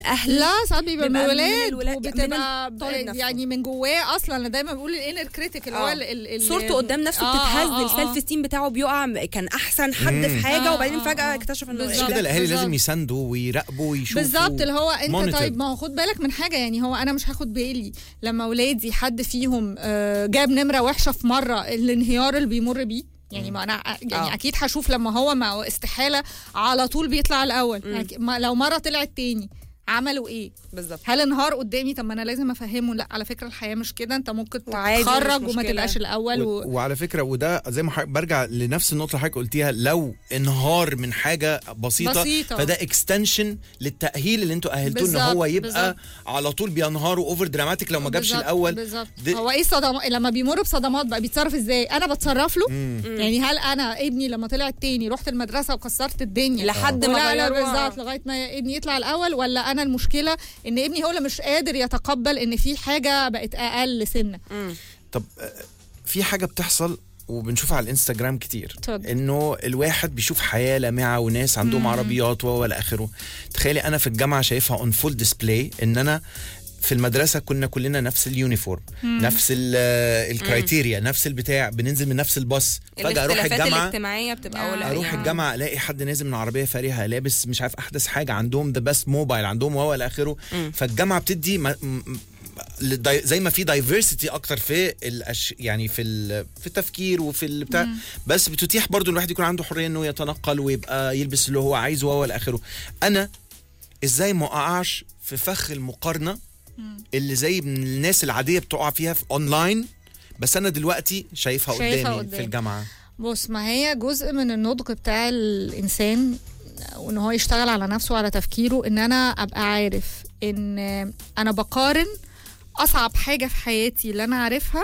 اهل لا ساعات بيبقى من بيبقى من الولاد الولاد- وبتبقى من الطالب نفسه. يعني من جواه اصلا انا دايما بقول الانر كريتيك اللي هو آه. ال- ال- ال- صورته قدام نفسه آه، بتتهز آه، آه، السيلف آه. استيم بتاعه بيقع كان احسن حد في حاجه آه، وبعدين آه، فجاه آه. اكتشف انه بالظبط. إيه عشان ده؟ كده الاهالي بالظبط. لازم يساندوا ويراقبوا ويشوفوا بالظبط اللي هو انت monitor. طيب ما هو خد بالك من حاجه يعني هو انا مش هاخد بالي لما ولادي حد فيهم آه، جاب نمره وحشه في مره الانهيار اللي بيمر بيه يعني ما انا يعني آه. اكيد هشوف لما هو ما استحاله على طول بيطلع الاول يعني ما- لو مره طلع التاني عملوا ايه بالظبط هل انهار قدامي طب ما انا لازم افهمه لا على فكره الحياه مش كده انت ممكن وعادي، تتخرج مش وما مشكلة. تبقاش الاول و... و... وعلى فكره وده زي ما حضرتك- برجع لنفس النقطه اللي حضرتك قلتيها لو انهار من حاجه بسيطه, بسيطة. فده اكستنشن للتاهيل اللي انتوا اهلتوه ان بالظبط، هو يبقى بالظبط. على طول بينهاروا اوفر دراماتيك لو ما جابش بالظبط، الاول بالظبط دي- هو ايه الصدمات لما بيمر بصدمات بقى بيتصرف ازاي انا بتصرف له يعني هل انا ابني لما طلع التاني رحت المدرسه وكسرت الدنيا لحد ما لا لا غيروها. بالظبط لغايه ما ابني يطلع الاول ولا انا المشكله ان ابني هو اللي مش قادر يتقبل ان في حاجه بقت اقل سنه طب آه، في حاجه بتحصل وبنشوفها على الانستجرام كتير اتفضل. انه الواحد بيشوف حياه لامعه وناس عندهم عربيات والى اخره تخيلي انا في الجامعه شايفها اون فول ديسبلاي ان انا في المدرسه كنا كلنا نفس اليونيفورم نفس ال- آه، الكرايتيريا نفس البتاع بننزل من نفس الباص فجاه اروح الاختلافات الجامعه الاجتماعيه بتبقى قليله اروح الجامعه الاقي حد نازل من عربيه فارهه لابس مش عارف احدث حاجه عندهم ذا بيست موبايل عندهم وهو الى اخره فالجامعه بتدي م- م- للداي- زي ما في دايفرسيتي اكتر في الأش... يعني في ال... في التفكير وفي البتاع بس بتتيح برضو الواحد يكون عنده حريه انه يتنقل ويبقى يلبس اللي هو عايزه وهو الى اخره انا ازاي ما اقعش في فخ المقارنه اللي زي من الناس العاديه بتقع فيها في اونلاين بس انا دلوقتي شايفها, شايفها قدامي قدامي. في الجامعه بص ما هي جزء من النضج بتاع الانسان وان هو يشتغل على نفسه وعلى تفكيره ان انا ابقى عارف ان انا بقارن اصعب حاجه في حياتي اللي انا عارفها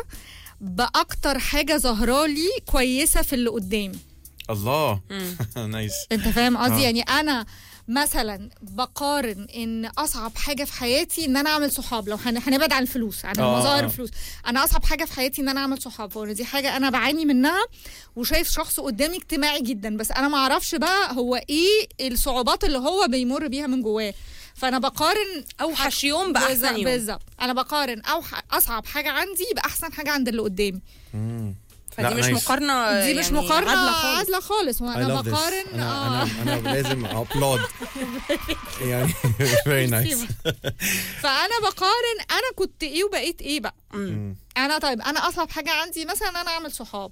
باكتر حاجه ظاهرالي كويسه في اللي قدامي الله نايس انت فاهم قصدي آه. يعني انا مثلا بقارن ان اصعب حاجه في حياتي ان انا اعمل صحاب لو هن- هنبعد عن الفلوس عن آه، المظاهر آه. الفلوس انا اصعب حاجه في حياتي ان انا اعمل صحاب فانا دي حاجه انا بعاني منها وشايف شخص قدامي اجتماعي جدا بس انا ما اعرفش بقى هو ايه الصعوبات اللي هو بيمر بيها من جواه فانا بقارن اوحش يوم باحسن بالظبط- يوم بالظبط انا بقارن اوح اصعب حاجه عندي باحسن حاجه عند اللي قدامي فدي لا، مش nice. مقارنه دي مش يعني مقارنه عادله خالص عادله خالص I وانا love this. بقارن انا آه. انا انا لازم ابلود يعني very nice فانا بقارن انا كنت ايه وبقيت ايه بقى انا طيب انا اصعب حاجه عندي مثلا انا اعمل صحاب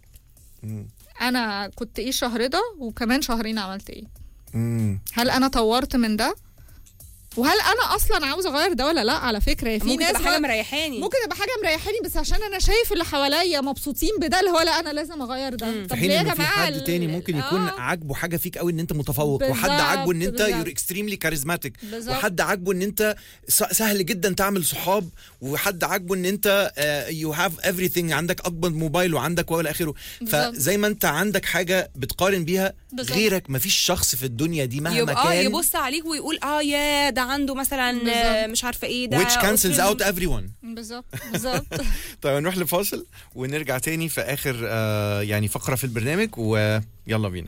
انا كنت ايه الشهر ده وكمان شهرين عملت ايه مم. هل انا طورت من ده وهل انا اصلا عاوزه اغير ده ولا لا على فكره في ممكن ناس تبقى حاجه بقى- مريحاني ممكن تبقى حاجه مريحاني بس عشان انا شايف اللي حواليا مبسوطين بده اللي هو لا انا لازم اغير ده في طب حين ليه يا انه في جماعه حد ال- تاني ممكن يكون آه. عاجبه حاجه فيك قوي ان انت متفوق وحد بالظبط، عاجبه ان انت بالظبط. يور اكستريملي كاريزماتيك بالظبط. وحد عاجبه ان انت س- سهل جدا تعمل صحاب وحد عاجبه ان انت يو هاف everything عندك اكبر موبايل وعندك والى اخره بالظبط. فزي ما انت عندك حاجه بتقارن بيها بالظبط. غيرك مفيش شخص في الدنيا دي مهما يبقى اه كان يبص عليك ويقول اه يا ده عنده مثلا آه، بالظبط. مش عارفه ايه ده which cancels أوتيزم. out everyone بالظبط بالظبط طيب نروح لفاصل ونرجع تاني في اخر آه يعني فقره في البرنامج ويلا بينا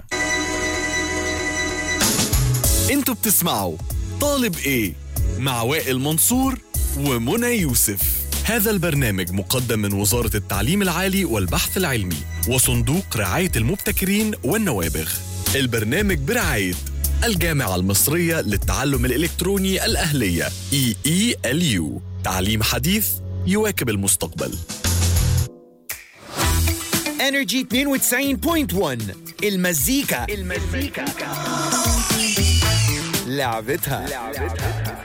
انتوا بتسمعوا طالب ايه مع وائل منصور ومنى يوسف هذا البرنامج مقدم من وزارة التعليم العالي والبحث العلمي وصندوق رعاية المبتكرين والنوابغ البرنامج برعاية الجامعة المصرية للتعلم الإلكتروني الأهلية EELU تعليم حديث يواكب المستقبل انرجي 92.1 المزيكا المزيكا لعبتها, لعبتها.